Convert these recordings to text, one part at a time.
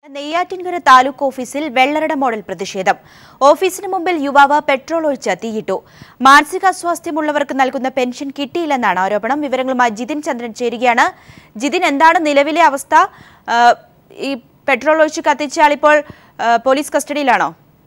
നെയ്യാറ്റിൻകര താലൂക്ക് ഓഫീസിൽ വെള്ളറട മോഡൽ പ്രതിഷേധം ഓഫീസിന് മുമ്പിൽ യുവാവ് പെട്രോൾ ഒഴിച്ച് തീയിട്ടു മാനസികാസ്വാസ്ഥ്യമുള്ളവർക്ക് നൽകുന്ന പെൻഷൻ കിട്ടിയില്ലെന്നാണ് ആരോപണം വിവരങ്ങളുമായി ജിതിൻ ചന്ദ്രൻ ചേരുകയാണ് ജിതിൻ എന്താണ് നിലവിലെ അവസ്ഥ ആ, ഈ പെട്രോൾ ഒഴിച്ച് കത്തിച്ച ആളിപ്പോൾ ആ, പോലീസ് കസ്റ്റഡിയിലാണോ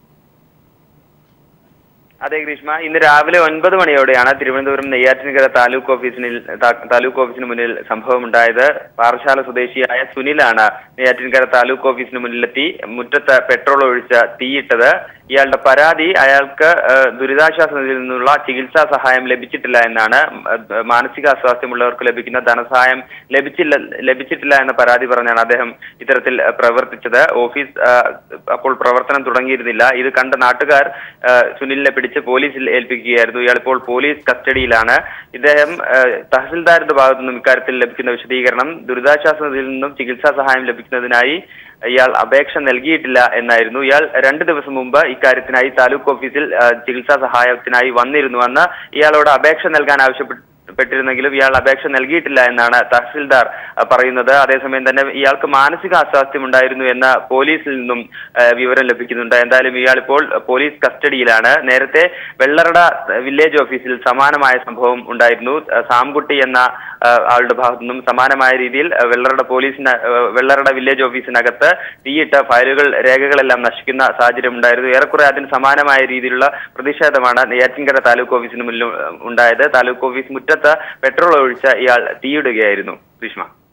അതെ ഗ്രീഷ്മ ഇന്ന് രാവിലെ ഒൻപത് മണിയോടെയാണ് തിരുവനന്തപുരം നെയ്യാറ്റിൻകര താലൂക്ക് ഓഫീസിനിൽ താ- താലൂക്ക് ഓഫീസിന് മുന്നിൽ സംഭവം ഉണ്ടായത് പാറശാല സ്വദേശിയായ സുനിലാണ് നെയ്യാറ്റിൻകര താലൂക്ക് ഓഫീസിന് മുന്നിലെത്തി മുറ്റത്ത് പെട്രോൾ ഒഴിച്ച് തീയിട്ടത് ഇയാളുടെ പരാതി അയാൾക്ക് ഏഹ്, ദുരിതാശ്വാസ നിധിയിൽ നിന്നുള്ള ചികിത്സാ സഹായം ലഭിച്ചിട്ടില്ല എന്നാണ് ഏഹ്, മാനസികാസ്വാസ്ഥ്യമുള്ളവർക്ക് ലഭിക്കുന്ന ധനസഹായം ലഭിച്ചില്ല ലഭിച്ചിട്ടില്ല എന്ന പരാതി പറഞ്ഞാണ് അദ്ദേഹം ഇത്തരത്തിൽ ഏഹ്, പ്രവർത്തിച്ചത് ഓഫീസ് ഏഹ്, അപ്പോൾ പ്രവർത്തനം തുടങ്ങിയിരുന്നില്ല ഇത് കണ്ട നാട്ടുകാർ ഏഹ്, സുനിലിനെ പിടിച്ച് പോലീസിൽ ഏൽപ്പിക്കുകയായിരുന്നു ഇയാൾ ഇപ്പോൾ പോലീസ് കസ്റ്റഡിയിലാണ് ഇദ്ദേഹം ഏഹ്, തഹസിൽദാരുടെ ഭാഗത്തു നിന്നും ഇക്കാര്യത്തിൽ ലഭിക്കുന്ന വിശദീകരണം ദുരിതാശ്വാസ നിധിയിൽ നിന്നും ചികിത്സാ സഹായം ലഭിക്കുന്നതിനായി ഇയാൾ അപേക്ഷ നൽകിയിട്ടില്ല എന്നായിരുന്നു ഇയാൾ രണ്ട് ദിവസം മുമ്പ് ഇക്കാര്യത്തിനായി താലൂക്ക് ഓഫീസിൽ ആ, ചികിത്സാ സഹായത്തിനായി വന്നിരുന്നുവെന്ന് ഇയാളോട് അപേക്ഷ നൽകാൻ ആവശ്യപ്പെട്ടു പെട്ടിരുന്നെങ്കിലും ഇയാൾ അപേക്ഷ നൽകിയിട്ടില്ല എന്നാണ് തഹസിൽദാർ ആ, പറയുന്നത് അതേസമയം തന്നെ ഇയാൾക്ക് മാനസിക അസ്വാസ്ഥ്യം ഉണ്ടായിരുന്നു എന്ന് പോലീസിൽ നിന്നും ആ, വിവരം ലഭിക്കുന്നുണ്ട് എന്തായാലും ഇയാൾ ഇപ്പോൾ പോലീസ് കസ്റ്റഡിയിലാണ് നേരത്തെ വെള്ളറട വില്ലേജ് ഓഫീസിൽ സമാനമായ സംഭവം ഉണ്ടായിരുന്നു ആ, സാംകുട്ടി എന്ന ആ, ആളുടെ ഭാഗത്തു നിന്നും സമാനമായ രീതിയിൽ ആ, വെള്ളറട പോലീസിന് ആ, വെള്ളറട വില്ലേജ് ഓഫീസിനകത്ത് തീയിട്ട് ഫയലുകൾ രേഖകളെല്ലാം നശിക്കുന്ന സാഹചര്യം ഉണ്ടായിരുന്നു ഏറെക്കുറെ അതിന് സമാനമായ രീതിയിലുള്ള പ്രതിഷേധമാണ് നെയ്യാറ്റിൻകര താലൂക്ക് ഓഫീസിന് മുന്നിൽ ഉണ്ടായത് താലൂക്ക് ഓഫീസ് മുറ്റത്ത് പെട്രോൾ ഒഴിച്ച് ഇയാൾ തീയിടുകയായിരുന്നു ഭീഷ്മ